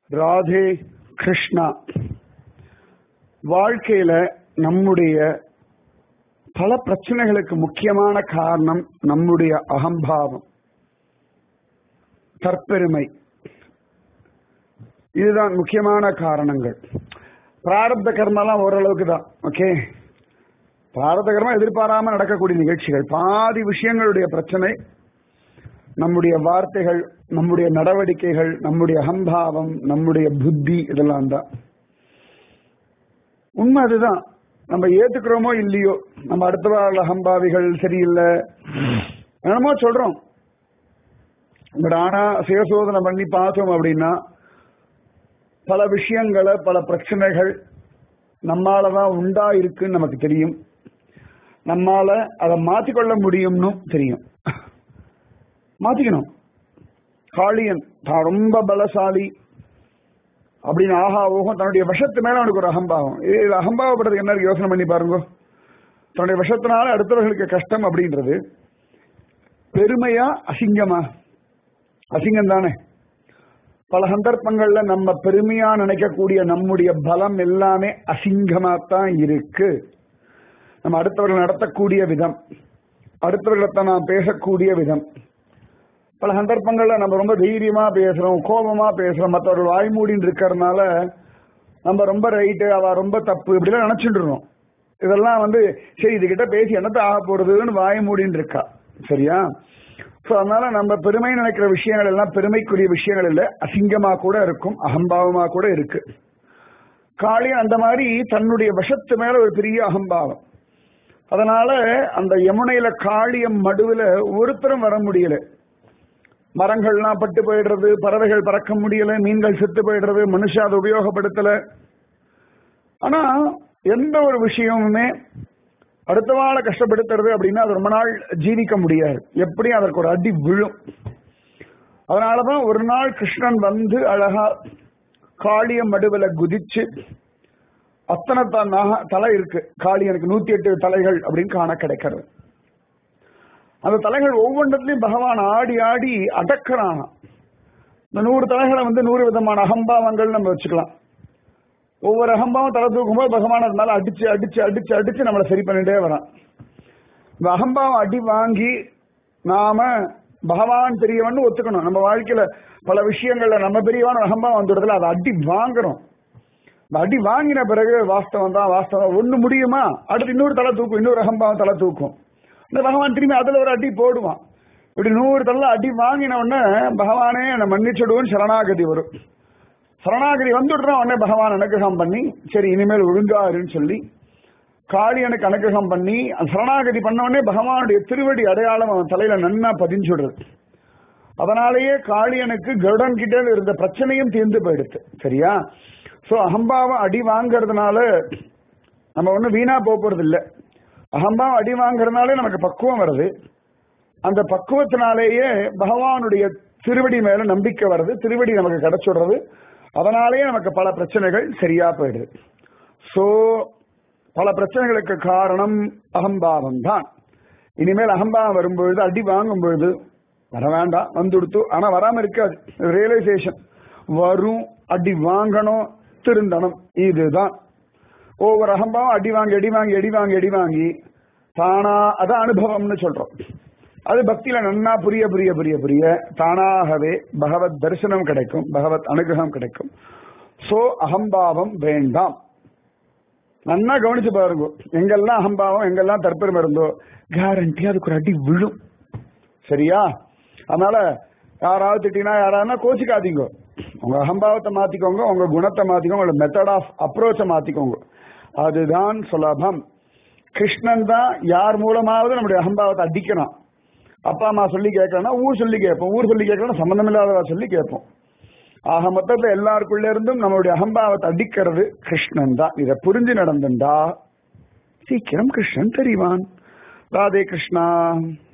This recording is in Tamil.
ராதே கிருஷ்ணா வாழ்க்கையில நம்முடைய பல பிரச்சனைகளுக்கு முக்கியமான காரணம் நம்முடைய அகம்பாவம் தற்பெருமை இதுதான் முக்கியமான காரணங்கள் பிராரப்த கர்மெல்லாம் ஓரளவுக்கு தான் ஓகே பிராரப்த கர்மம் எதிர்பாராம நடக்கக்கூடிய நிகழ்ச்சிகள் பாதி விஷயங்களுடைய பிரச்சனை நம்முடைய வார்த்தைகள் நம்முடைய நடவடிக்கைகள் நம்முடைய அகம்பாவம் நம்முடைய புத்தி இதெல்லாம் தான் உண்மை அதுதான் நம்ம ஏத்துக்கிறோமோ இல்லையோ நம்ம அடுத்த வார அகம்பாவிகள் சரியில்லை என்னமோ சொல்றோம் பட் ஆனா சுயசோதனை பண்ணி பார்த்தோம் அப்படின்னா பல விஷயங்களை பல பிரச்சனைகள் நம்மாலதான் உண்டா இருக்குன்னு நமக்கு தெரியும் நம்மால அதை மாத்திக்கொள்ள முடியும்னு தெரியும் மாத்திக்கணும் காளியன் தான் ரொம்ப பலசாலி அப்படின்னு ஆஹா ஓகம் தன்னுடைய விஷத்து மேல அவனுக்கு ஒரு அகம்பாவம் இது அகம்பாவப்படுறதுக்கு என்ன இருக்கு? யோசனை பண்ணி பாருங்க தன்னுடைய விஷத்தினால அடுத்தவர்களுக்கு கஷ்டம் அப்படின்றது பெருமையா அசிங்கமா அசிங்கம் தானே பல சந்தர்ப்பங்கள்ல நம்ம பெருமையா நினைக்கக்கூடிய நம்முடைய பலம் எல்லாமே அசிங்கமா தான் இருக்கு நம்ம அடுத்தவர்கள் நடத்தக்கூடிய விதம் அடுத்தவர்களிடத்தை நாம் பேசக்கூடிய விதம் பல சந்தர்ப்பங்கள்ல நம்ம ரொம்ப தைரியமா பேசுறோம் கோபமா பேசுறோம் மற்றவர்கள் வாய்மூடின்னு இருக்கிறதுனால நம்ம ரொம்ப ரைட்டு அவ ரொம்ப தப்பு இப்படிலாம் நினைச்சுட்டு இதெல்லாம் வந்து சரி இதுகிட்ட பேசி என்னத்த ஆக போறதுன்னு வாய்மூடின்னு இருக்கா சரியா சோ அதனால நம்ம பெருமை நினைக்கிற விஷயங்கள் எல்லாம் பெருமைக்குரிய விஷயங்கள் இல்ல அசிங்கமா கூட இருக்கும் அகம்பாவமா கூட இருக்கு காளியன் அந்த மாதிரி தன்னுடைய விஷத்து மேல ஒரு பெரிய அகம்பாவம் அதனால அந்த யமுனையில காளியம் மடுவுல ஒருத்தரும் வர முடியல மரங்கள்லாம் பட்டு போயிடுறது பறவைகள் பறக்க முடியல மீன்கள் செத்து போயிடுறது மனுஷன் அதை உபயோகப்படுத்தல ஆனா எந்த ஒரு விஷயமுமே அடுத்த வாழ கஷ்டப்படுத்துறது அப்படின்னா அது ரொம்ப நாள் ஜீவிக்க முடியாது எப்படியும் அதற்கு ஒரு அடி விழும் அதனாலதான் ஒரு நாள் கிருஷ்ணன் வந்து அழகா காளிய மடுவில் குதிச்சு அத்தனை த- நக- தலை இருக்கு காளியனுக்கு நூத்தி எட்டு தலைகள் அப்படின்னு காண கிடைக்கிறது அந்த தலைகள் ஒவ்வொன்றத்திலையும் பகவான் ஆடி ஆடி அடக்கிறான் இந்த நூறு தலைகளை வந்து நூறு விதமான அகம்பாவங்கள் நம்ம வச்சுக்கலாம் ஒவ்வொரு அகம்பாவம் தலை தூக்கும்போது பகவான் அது மேல அடிச்சு அடிச்சு அடிச்சு அடிச்சு நம்மளை சரி பண்ணிட்டே வரான் இந்த அகம்பாவம் அடி வாங்கி நாம பகவான் பெரியவன் ஒத்துக்கணும் நம்ம வாழ்க்கையில பல விஷயங்கள்ல நம்ம பெரியவான ஒரு அகம்பாவம் வந்துடுறதுல அதை அடி வாங்குறோம் இந்த அடி வாங்கின பிறகு வாஸ்தவம் தான் வாஸ்தவம் ஒண்ணு முடியுமா அடுத்து இன்னொரு தலை தூக்கும் இன்னொரு அகம்பாவம் தலை தூக்கும் இந்த பகவான் திரும்பி அதுல ஒரு அடி போடுவான் இப்படி நூறு தலை அடி வாங்கின உடனே பகவானே என்னை மன்னிச்சுடுவோன்னு சரணாகதி வரும் சரணாகதி வந்துடுறான் உடனே பகவான் அனுகிரகம் பண்ணி சரி இனிமேல் ஒழுங்காருன்னு சொல்லி காளியனுக்கு அனுகிரகம் பண்ணி அந்த சரணாகதி பண்ண உடனே பகவானுடைய திருவடி அடையாளம் அவன் தலையில நன்னா பதிஞ்சுடுறது அதனாலேயே காளியனுக்கு கருடன் கிட்ட இருந்த பிரச்சனையும் தீர்ந்து போயிடுது சரியா சோ அகம்பாவம் அடி வாங்கறதுனால நம்ம ஒண்ணும் வீணா போக போறது இல்ல அகம்பாவம் அடி வாங்குறதுனாலே நமக்கு பக்குவம் வருது அந்த பக்குவத்தினாலேயே பகவானுடைய திருவடி மேல நம்பிக்கை வருது திருவடி நமக்கு கிடைச்சுடுறது அதனாலேயே நமக்கு பல பிரச்சனைகள் சரியா போயிடுது சோ பல பிரச்சனைகளுக்கு காரணம் அகம்பாவம் தான் இனிமேல் அகம்பாவம் வரும்பொழுது அடி வாங்கும் பொழுது வர வேண்டாம் வந்துடுத்து ஆனா வராம இருக்காது ரியலைசேஷன் வரும் அடி வாங்கணும் திருந்தணும் இதுதான் ஒவ்வொரு அகம்பாவம் அடி வாங்கி அடி வாங்கி அடி வாங்கி அடி வாங்கி தானா அதான் அனுபவம்னு சொல்றோம் அது பக்தியில நன்னா புரிய புரிய புரிய புரிய தானாகவே பகவத் தரிசனம் கிடைக்கும் பகவத் அனுகிரகம் கிடைக்கும் சோ அகம்பாவம் வேண்டாம் நன்னா கவனிச்சு பாருங்க எங்கெல்லாம் அகம்பாவம் எங்கெல்லாம் தற்பெருமை இருந்தோ கேரண்டி அதுக்கு ஒரு அடி விழும் சரியா அதனால யாராவது திட்டினா யாராவது கோச்சிக்காதீங்க உங்க அகம்பாவத்தை மாத்திக்கோங்க உங்க குணத்தை மாத்திக்கோங்க உங்களோட மெத்தட் ஆஃப் அப்ரோச்சை மாத்திக்கோங்க அதுதான் சுலபம் கிருஷ்ணன் தான் யார் மூலமாவது நம்முடைய அகம்பாவத்தை அடிக்கணும் அப்பா அம்மா சொல்லி கேட்கறனா ஊர் சொல்லி கேட்போம் ஊர் சொல்லி கேட்கறனா சம்பந்தம் இல்லாதவா சொல்லி கேட்போம் ஆக மொத்தத்துல எல்லாருக்குள்ள இருந்தும் நம்மளுடைய அகம்பாவத்தை அடிக்கிறது கிருஷ்ணன் தான் இதை புரிஞ்சு நடந்துண்டா சீக்கிரம் கிருஷ்ணன் தெரிவான் ராதே கிருஷ்ணா